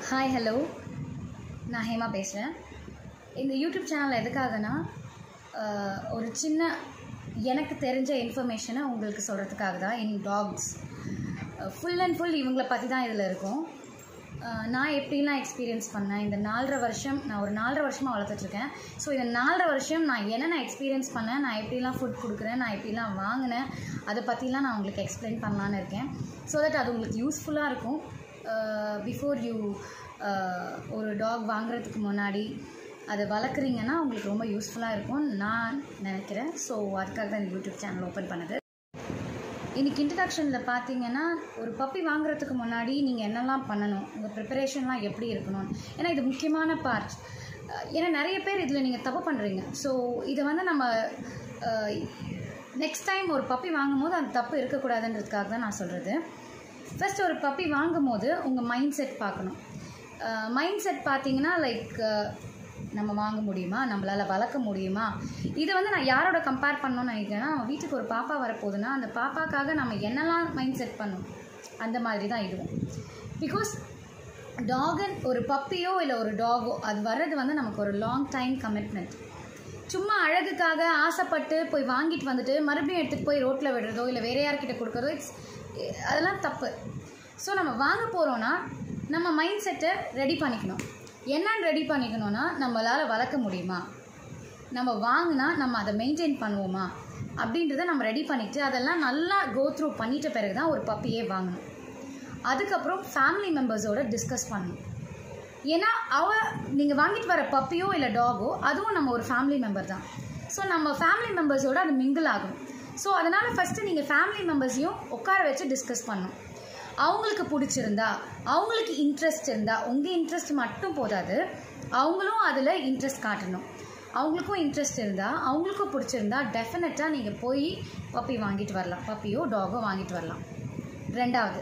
hi hello நான் ஹேமா பேசுகிறேன் இந்த யூடியூப் சேனல் எதுக்காகனா ஆஹ், ஒரு சின்ன எனக்கு தெரிஞ்ச இன்ஃபர்மேஷனை உங்களுக்கு சொல்கிறதுக்காக தான் in dogs full and full இவங்கள பற்றி தான் இதில் இருக்கும் ஆஹ், நான் எப்படிலாம் எக்ஸ்பீரியன்ஸ் பண்ணேன் இந்த நாலரை வருஷம் நான் ஒரு நாலரை வருஷமாக வளர்த்துட்ருக்கேன் ஸோ இந்த நாலரை வருஷம் நான் என்னென்ன எக்ஸ்பீரியன்ஸ் பண்ணேன் நான் எப்படிலாம் ஃபுட் கொடுக்குறேன் நான் எப்படிலாம் வாங்கினேன் அதை பற்றிலாம் நான் உங்களுக்கு எக்ஸ்பிளைன் பண்ணலான்னு இருக்கேன் ஸோ தட் அது உங்களுக்கு யூஸ்ஃபுல்லாக இருக்கும் பிஃபோர் யூ ஒரு டாக் வாங்குறதுக்கு முன்னாடி அதை வளர்க்குறீங்கன்னா உங்களுக்கு ரொம்ப யூஸ்ஃபுல்லாக இருக்கும்னு நான் நினைக்கிறேன் ஸோ அதுக்காக தான் இந்த யூடியூப் சேனல் ஓப்பன் பண்ணது இன்னைக்கு இன்ட்ரடக்ஷனில் பார்த்தீங்கன்னா ஒரு பப்பி வாங்குறதுக்கு முன்னாடி நீங்கள் என்னெல்லாம் பண்ணணும் உங்கள் ப்ரிப்பரேஷன்லாம் எப்படி இருக்கணும் ஏன்னா இது முக்கியமான பார்ட் ஏன்னா நிறைய பேர் இதில் நீங்கள் தப்பு பண்ணுறீங்க ஸோ இதை வந்து நம்ம நெக்ஸ்ட் டைம் ஒரு பப்பி வாங்கும் போது அந்த தப்பு இருக்கக்கூடாதுன்றதுக்காக தான் நான் சொல்கிறது ஃபர்ஸ்ட் ஒரு பப்பி வாங்கும் போது உங்கள் மைண்ட் செட் பார்க்கணும் மைண்ட் செட் பார்த்தீங்கன்னா லைக் நம்ம வாங்க முடியுமா நம்மளால் வளர்க்க முடியுமா இதை வந்து நான் யாரோட கம்பேர் பண்ணணும்னு நினைக்கிறேன்னா வீட்டுக்கு ஒரு பாப்பா வரப்போகுதுன்னா அந்த பாப்பாக்காக நம்ம என்னெல்லாம் மைண்ட் செட் பண்ணணும் அந்த மாதிரி தான் இதுவும் பிகாஸ் டாகன் ஒரு பப்பியோ இல்லை ஒரு டாகோ அது வர்றது வந்து நமக்கு ஒரு லாங் டைம் கமிட்மெண்ட் சும்மா அழகுக்காக ஆசைப்பட்டு போய் வாங்கிட்டு வந்துட்டு மறுபடியும் எடுத்துகிட்டு போய் ரோட்டில் விடுறதோ இல்லை வேற யார்கிட்ட கொடுக்குறதோ இட்ஸ் அதெல்லாம் தப்பு ஸோ நம்ம வாங்க போகிறோன்னா நம்ம மைண்ட் செட்டை ரெடி பண்ணிக்கணும் என்னன்னு ரெடி பண்ணிக்கணும்னா நம்மளால் வளர்க்க முடியுமா நம்ம வாங்கினா நம்ம அதை மெயின்டைன் பண்ணுவோமா அப்படின்றத நம்ம ரெடி பண்ணிட்டு அதெல்லாம் நல்லா கோ த்ரூ பண்ணிட்ட பிறகு தான் ஒரு பப்பியே வாங்கணும் அதுக்கப்புறம் ஃபேமிலி மெம்பர்ஸோட டிஸ்கஸ் பண்ணணும் ஏன்னா அவ நீங்கள் வாங்கிட்டு வர பப்பியோ இல்லை டாகோ அதுவும் நம்ம ஒரு ஃபேமிலி மெம்பர் தான் ஸோ நம்ம ஃபேமிலி மெம்பர்ஸோட அது மிங்கிள் ஆகும் ஸோ அதனால் ஃபஸ்ட்டு நீங்கள் ஃபேமிலி மெம்பர்ஸையும் உட்கார வச்சு டிஸ்கஸ் பண்ணணும் அவங்களுக்கு பிடிச்சிருந்தா அவங்களுக்கு இன்ட்ரெஸ்ட் இருந்தால் உங்கள் இன்ட்ரெஸ்ட் மட்டும் போதாது அவங்களும் அதில் இன்ட்ரெஸ்ட் காட்டணும் அவங்களுக்கும் இன்ட்ரெஸ்ட் இருந்தால் அவங்களுக்கும் பிடிச்சிருந்தா டெஃபினட்டாக நீங்கள் போய் பப்பி வாங்கிட்டு வரலாம் பப்பியோ டாகோ வாங்கிட்டு வரலாம் ரெண்டாவது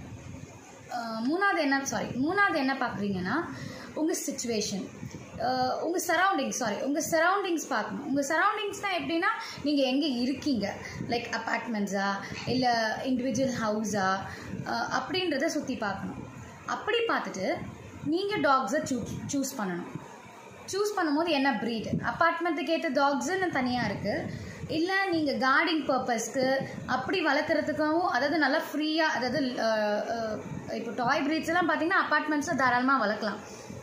அஹ் மூணாவது என்ன சாரி மூணாவது என்ன பார்க்குறீங்கன்னா உங்கள் சுச்சுவேஷன் உங்கள் சரௌண்டிங்ஸ் சாரி உங்கள் சரௌண்டிங்ஸ் பார்க்கணும் உங்கள் சரௌண்டிங்ஸ்னால் எப்படின்னா நீங்கள் எங்கே இருக்கீங்க லைக் அப்பார்ட்மெண்ட்ஸா இல்லை இண்டிவிஜுவல் ஹவுஸா அப்படின்றத சுற்றி பார்க்கணும் அப்படி பார்த்துட்டு நீங்கள் டாக்ஸை சூ சூஸ் பண்ணணும் சூஸ் பண்ணும்போது என்ன ப்ரீட் அப்பார்ட்மெண்ட்டுக்கு ஏற்ற டாக்ஸுன்னு தனியாக இருக்குது இல்லை நீங்கள் கார்டிங் பர்பஸ்க்கு அப்படி வளர்க்குறதுக்காகவும் அதாவது நல்லா ஃப்ரீயாக அதாவது அஹ், அஹ், இப்போ டாய் ப்ரீட்ஸ் எல்லாம் பார்த்தீங்கன்னா அப்பார்ட்மெண்ட்ஸில் தாராளமாக வளர்க்கலாம்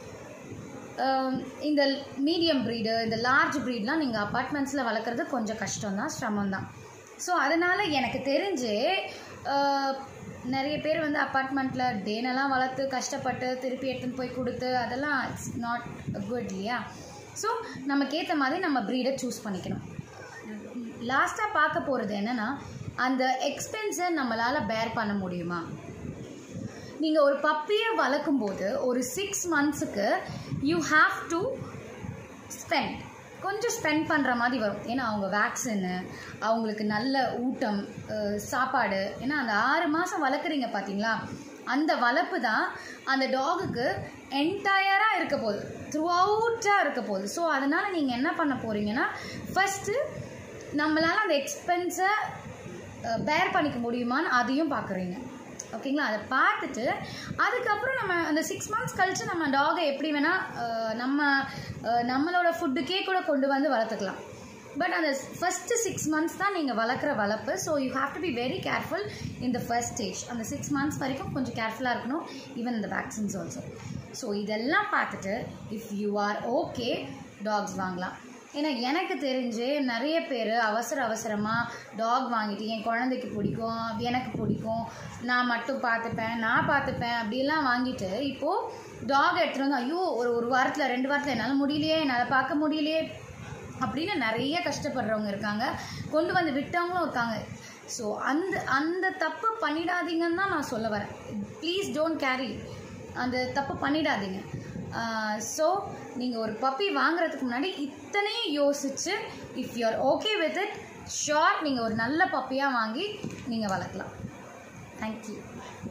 அஹ், இந்த மீடியம் ப்ரீடு இந்த லார்ஜ் ப்ரீட்லாம் நீங்கள் அப்பார்ட்மெண்ட்ஸில் வளர்க்குறது கொஞ்சம் கஷ்டம் தான் சிரமம் தான் ஸோ அதனால் எனக்கு தெரிஞ்சு அஹ், நிறைய பேர் வந்து அப்பார்ட்மெண்ட்டில் டேனெல்லாம் வளர்த்து கஷ்டப்பட்டு திருப்பி எடுத்துன்னு போய் கொடுத்து அதெல்லாம் இட்ஸ் நாட் குட் இல்லையா ஸோ நமக்கு ஏற்ற மாதிரி நம்ம ப்ரீடை சூஸ் பண்ணிக்கணும் லாஸ்ட்டாக பார்க்க போகிறது என்னென்னா அந்த எக்ஸ்பென்ஸை நம்மளால் பேர் பண்ண முடியுமா நீங்கள் ஒரு பப்பியை வளர்க்கும்போது ஒரு சிக்ஸ் மந்த்ஸுக்கு யூ ஹாவ் டு ஸ்பெண்ட் கொஞ்சம் ஸ்பெண்ட் பண்ணுற மாதிரி வரும் ஏன்னா அவங்க வேக்சின்னு அவங்களுக்கு நல்ல ஊட்டம் அஹ், சாப்பாடு ஏன்னா அந்த ஆறு மாதம் வளர்க்குறீங்க பார்த்தீங்களா அந்த வளர்ப்பு தான் அந்த டாகுக்கு என்டையராக இருக்க போகுது த்ரூ அவுட்டாக இருக்க போகுது ஸோ அதனால் நீங்கள் என்ன பண்ண போகிறீங்கன்னா ஃபஸ்ட்டு நம்மளால் அந்த எக்ஸ்பென்ஸை பேர் பண்ணிக்க முடியுமான்னு அதையும் பார்க்குறீங்க ஓகேங்களா அதை பார்த்துட்டு அதுக்கப்புறம் நம்ம அந்த சிக்ஸ் மந்த்ஸ் கழித்து நம்ம டாகை எப்படி வேணால் நம்ம அஹ், நம்மளோட ஃபுட்டுக்கே கூட கொண்டு வந்து வளர்த்துக்கலாம் பட் அந்த ஃபஸ்ட்டு சிக்ஸ் மந்த்ஸ் தான் நீங்கள் வளர்க்குற வளர்ப்பு so you have to be very careful in the first stage அந்த சிக்ஸ் மந்த்ஸ் வரைக்கும் கொஞ்சம் கேர்ஃபுல்லாக இருக்கணும் ஈவன் இந்த வேக்சின்ஸ் ஆல்சோ ஸோ இதெல்லாம் பார்த்துட்டு if you are okay dogs வாங்கலாம் ஏன்னா எனக்கு தெரிஞ்சு நிறைய பேர் அவசர அவசரமாக டாக் வாங்கிட்டு என் குழந்தைக்கு பிடிக்கும் எனக்கு பிடிக்கும் நான் மட்டும் பார்த்துப்பேன் நான் பார்த்துப்பேன் அப்படிலாம் வாங்கிட்டு இப்போது டாக் எடுத்துகிட்டு வந்து ஐயோ ஒரு ஒரு வாரத்தில் ரெண்டு வாரத்தில் என்னால் முடியலையே என்னால் பார்க்க முடியலையே அப்படின்னு நிறைய கஷ்டப்படுறவங்க இருக்காங்க கொண்டு வந்து விட்டவங்களும் இருக்காங்க ஸோ அந்த அந்த தப்பு பண்ணிடாதீங்கன்னு தான் நான் சொல்ல வரேன் ப்ளீஸ் டோன்ட் கேரி அந்த தப்பு பண்ணிடாதீங்க ஸோ நீங்கள் ஒரு பப்பி வாங்குறதுக்கு முன்னாடி இத்தனையும் யோசிச்சு if you are okay with it sure நீங்கள் ஒரு நல்ல பப்பியாக வாங்கி நீங்கள் வளர்க்கலாம் தேங்க்யூ